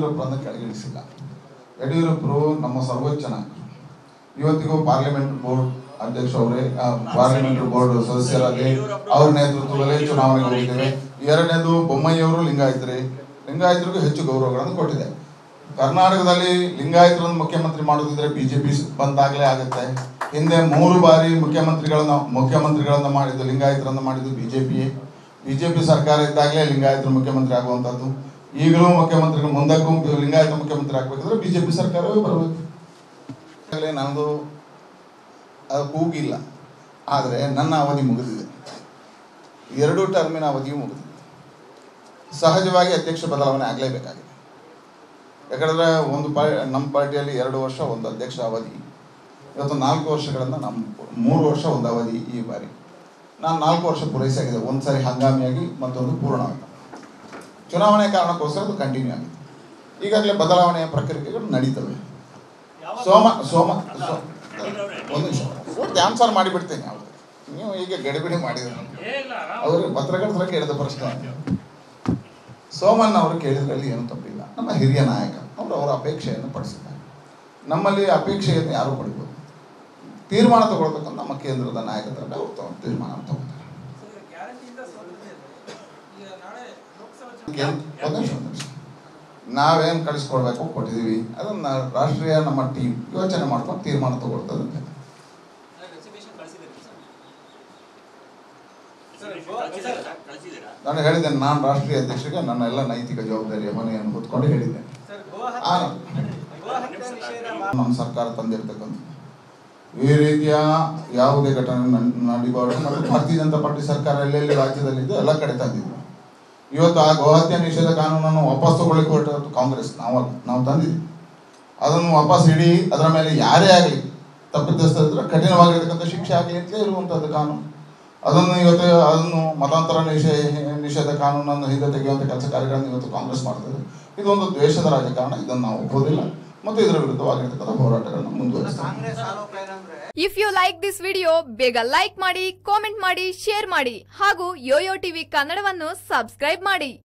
ಯಡಿಯೂರಪ್ಪರನ್ನ ಕೆಳಗಿಳಿಸಿಲ್ಲ ಯಡಿಯೂರಪ್ಪರು ನಮ್ಮ ಸರ್ವೋಚ್ಚ ನಾಯಕರು ಇವತ್ತಿಗೂ ಪಾರ್ಲಿಮೆಂಟ್ ಬೋರ್ಡ್ ಅಧ್ಯಕ್ಷ ಅವರೇ ಪಾರ್ಲಿಮೆಂಟ್ ಬೋರ್ಡ್ ಸದಸ್ಯರಾಗಿ ಅವ್ರ ನೇತೃತ್ವದಲ್ಲಿ ಚುನಾವಣೆಗೆ ಹೋಗಿದ್ದೇವೆ ಎರಡನೇದು ಬೊಮ್ಮಯ್ಯವರು ಲಿಂಗಾಯತರೇ ಲಿಂಗಾಯತರಿಗೂ ಹೆಚ್ಚು ಗೌರವಗಳನ್ನು ಕೊಟ್ಟಿದೆ ಕರ್ನಾಟಕದಲ್ಲಿ ಲಿಂಗಾಯತರನ್ನು ಮುಖ್ಯಮಂತ್ರಿ ಮಾಡೋದಿದ್ರೆ ಬಿಜೆಪಿ ಬಂದಾಗಲೇ ಆಗುತ್ತೆ ಹಿಂದೆ ಮೂರು ಬಾರಿ ಮುಖ್ಯಮಂತ್ರಿಗಳನ್ನ ಮುಖ್ಯಮಂತ್ರಿಗಳನ್ನ ಮಾಡಿದ್ದು ಲಿಂಗಾಯತರನ್ನ ಮಾಡಿದ್ದು ಬಿಜೆಪಿಯೇ ಬಿಜೆಪಿ ಸರ್ಕಾರ ಇದ್ದಾಗಲೇ ಲಿಂಗಾಯತರು ಮುಖ್ಯಮಂತ್ರಿ ಆಗುವಂಥದ್ದು ಈಗಲೂ ಮುಖ್ಯಮಂತ್ರಿಗಳು ಮುಂದಕ್ಕೂ ಲಿಂಗಾಯತ ಮುಖ್ಯಮಂತ್ರಿ ಆಗ್ಬೇಕಂದ್ರೆ ಬಿಜೆಪಿ ಸರ್ಕಾರವೇ ಬರಬೇಕು ಈಗಾಗಲೇ ನನ್ನದು ಅದು ಕೂಗಿಲ್ಲ ಆದರೆ ನನ್ನ ಅವಧಿ ಮುಗಿದಿದೆ ಎರಡು ಟರ್ಮಿನ ಅವಧಿಯೂ ಮುಗಿದಿದೆ ಸಹಜವಾಗಿ ಅಧ್ಯಕ್ಷ ಬದಲಾವಣೆ ಆಗಲೇಬೇಕಾಗಿದೆ ಯಾಕಂದರೆ ಒಂದು ಪಾ ನಮ್ಮ ಪಾರ್ಟಿಯಲ್ಲಿ ಎರಡು ವರ್ಷ ಒಂದು ಅಧ್ಯಕ್ಷ ಅವಧಿ ಇವತ್ತು ನಾಲ್ಕು ವರ್ಷಗಳಿಂದ ನಮ್ಮ ಮೂರು ವರ್ಷ ಒಂದು ಅವಧಿ ಈ ಬಾರಿ ನಾನು ನಾಲ್ಕು ವರ್ಷ ಪೂರೈಸಾಗಿದೆ ಒಂದು ಸಾರಿ ಹಂಗಾಮಿಯಾಗಿ ಮತ್ತೊಂದು ಪೂರ್ಣವಾಗಿ ಚುನಾವಣೆ ಕಾರಣಕ್ಕೋಸ್ಕರ ಅದು ಕಂಟಿನ್ಯೂ ಆಗಿದೆ ಈಗಾಗಲೇ ಬದಲಾವಣೆಯ ಪ್ರಕ್ರಿಯೆಗಳು ನಡೀತವೆ ಸೋಮ ಸೋಮ ಸೋ- ಒಂದು ನಿಮಿಷ ಪೂರ್ತಿ ಆನ್ಸರ್ ಮಾಡಿಬಿಡ್ತೇನೆ ಅವ್ರಿಗೆ ನೀವು ಈಗ ಗಡಿಬಿಡಿ ಮಾಡಿದ್ರೆ ಅವ್ರಿಗೆ ಪತ್ರಕರ್ತರ ಕೇಳಿದ ಪ್ರಶ್ನೆ ಸೋಮನ್ ಅವರು ಕೇಳಿದ್ರಲ್ಲಿ ಏನು ತಪ್ಪಿಲ್ಲ ನಮ್ಮ ಹಿರಿಯ ನಾಯಕ ಅವರು ಅವರ ಅಪೇಕ್ಷೆಯನ್ನು ಪಡಿಸಿದ್ದಾರೆ ನಮ್ಮಲ್ಲಿ ಅಪೇಕ್ಷೆಯನ್ನು ಯಾರು ಪಡಿಬೋದು ತೀರ್ಮಾನ ತಗೊಳ್ಬೇಕಂತ ನಮ್ಮ ಕೇಂದ್ರದ ನಾಯಕತ್ವದಲ್ಲಿ ಅವರು ತಗೊಂಡು ತೀರ್ಮಾನ ತಗೋತಾರೆ ಕೇಂದ್ರ- ಒಂದು ನಿಮಿಷ, ಒಂದು ನಿಮಿಷ. ನಾವೇನು ಕಳಿಸ್ಕೊಡ್ಬೇಕು ಕೊಟ್ಟಿದ್ದೀವಿ ಅದನ್ನ ರಾಷ್ಟ್ರೀಯ ನಮ್ಮ ಟೀಮ್ ಯೋಚನೆ ಮಾಡ್ಕೊಂಡು ತೀರ್ಮಾನ ತಗೊಳ್ತದೆ ಅಂತ ಹೇಳಿ. ನಾನು ಹೇಳಿದ್ದೇನೆ ನಾನು ರಾಷ್ಟ್ರೀಯ ಅಧ್ಯಕ್ಷರಿಗೆ ನನ್ನ ಎಲ್ಲ ನೈತಿಕ ಜವಾಬ್ದಾರಿಯ ಹೊಣೆಯನ್ನು ಹೊತ್ಕೊಂಡು ಹೇಳಿದ್ದೇನೆ ಆ, ನಮ್ಮ ಸರ್ಕಾರ ತಂದಿರ್ತಕ್ಕಂಥ ಈ ರೀತಿಯ ಯಾವುದೇ ಘಟನೆ ನಡ್- ನಡಿಬಾರ್ದು ಮತ್ತು ಭಾರತೀಯ ಜನತಾ ಪಾರ್ಟಿ ಸರ್ಕಾರ ಎಲ್ಲೆಲ್ಲಿ ರಾಜ್ಯದಲ್ಲಿದೆ ಎಲ್ಲ ಕಡೆ ತಂದಿದ್ವಿ ಇವತ್ತು ಆ ಗೋಹತ್ಯೆ ನಿಷೇಧ ಕಾನೂನನ್ನು ವಾಪಸ್ ತಗೊಳ್ಳಿಕ್ಕೆ ಹೊರಟದ್ದು ಕಾಂಗ್ರೆಸ್ ನಾವಲ್ಲ ನಾವು ತಂದಿದ್ವಿ ಅದನ್ನು ವಾಪಸ್ ಇಡಿ ಅದರ ಮೇಲೆ ಯಾರೇ ಆಗಲಿ ತಪ್ಪಿತಸ್ಥರಿದ್ರೆ ಕಠಿಣವಾಗಿರ್ತಕ್ಕಂಥ ಶಿಕ್ಷೆ ಆಗಲಿ ಅಂತಲೇ ಇರುವಂಥದ್ದು ಕಾನೂನು ಅದನ್ನು ಇವತ್ತು ಅದನ್ನು ಮತಾಂತರ ನಿಷೇ ನಿಷೇಧ ಕಾನೂನನ್ನು ಹಿಂದೆ ತೆಗೆಯುವಂಥ ಕೆಲಸ ಕಾರ್ಯಗಳನ್ನು ಇವತ್ತು ಕಾಂಗ್ರೆಸ್ ಮಾಡ್ತದೆ ಇದೊಂದು ದ್ವೇಷದ ರಾಜಕಾರಣ ಇದನ್ನು ನಾವು ಒಪ್ಪೋದಿಲ್ಲ ಮತ್ತು ಇದರ ವಿರುದ್ಧವಾಗಿರ್ತಕ್ಕಂಥ ಹೋರಾಟಗಳನ್ನು ಮುಂದುವರಿಸ್ತೇವೆ ಕಾಂಗ್ರೆಸ್ ಆರೋಪ ಏನಂದ್ರೆ if you like this video ಬೇಗ ಲೈಕ್ ಮಾಡಿ ಕಾಮೆಂಟ್ ಮಾಡಿ ಶೇರ್ ಮಾಡಿ ಹಾಗೂ ಯೋಯೋ ಟಿವಿ ಕನ್ನಡವನ್ನು ಸಬ್ಸ್ಕ್ರೈಬ್ ಮಾಡಿ